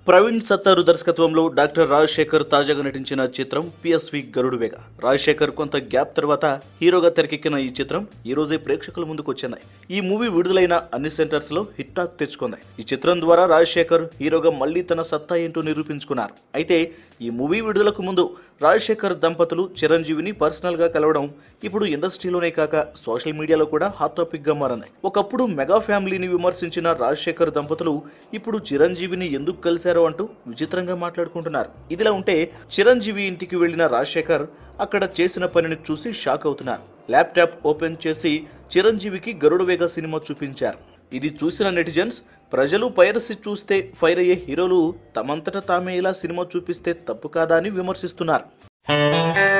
ప్రవీణ్ సత్తారు దర్శకత్వంలో డాక్టర్ రాజశేఖర్ తాజాగా నటించిన చిత్రం పిఎస్వి గరుడు వేగ రాజశేఖర్ కొంత గ్యాప్ తర్వాత హీరోగా తెరకెక్కిన ఈ చిత్రం ఈ రోజే ప్రేక్షకుల ముందుకు వచ్చింది ఈ మూవీ విడుదలైన అన్ని సెంటర్స్ లో హిట్ టాక్ తెచ్చుకుంది ఈ చిత్రం ద్వారా రాజశేఖర్ హీరోగా మళ్ళీ తన సత్తా ఏంటో నిరూపించుకున్నారు అయితే ఈ మూవీ విడుదలకు ముందు రాజశేఖర్ దంపతులు చిరంజీవిని పర్సనల్ గా కలవడం ఇప్పుడు ఇండస్ట్రీలోనే కాక సోషల్ మీడియాలో కూడా హాట్ టాపిక్ గా మారింది ఒకప్పుడు మెగా ఫ్యామిలీని విమర్శించిన రాజశేఖర్ దంపతులు ఇప్పుడు చిరంజీవిని ఎందుకు కలిశారో అంటూ విచిత్రంగా మాట్లాడుకుంటున్నారు ఇదిలా ఉంటే చిరంజీవి ఇంటికి వెళ్లిన రాజశేఖర్ అక్కడ చేసిన పనిని చూసి షాక్ అవుతున్నారు ల్యాప్టాప్ ఓపెన్ చేసి చిరంజీవికి గరుడవేగ సినిమా చూపించారు ఇది చూసిన నెటిజన్స్ ప్రజలు పైరసి చూస్తే ఫైర్ అయ్యే హీరోలు తమంతట తామే ఇలా సినిమా చూపిస్తే తప్పు కాదా అని విమర్శిస్తున్నారు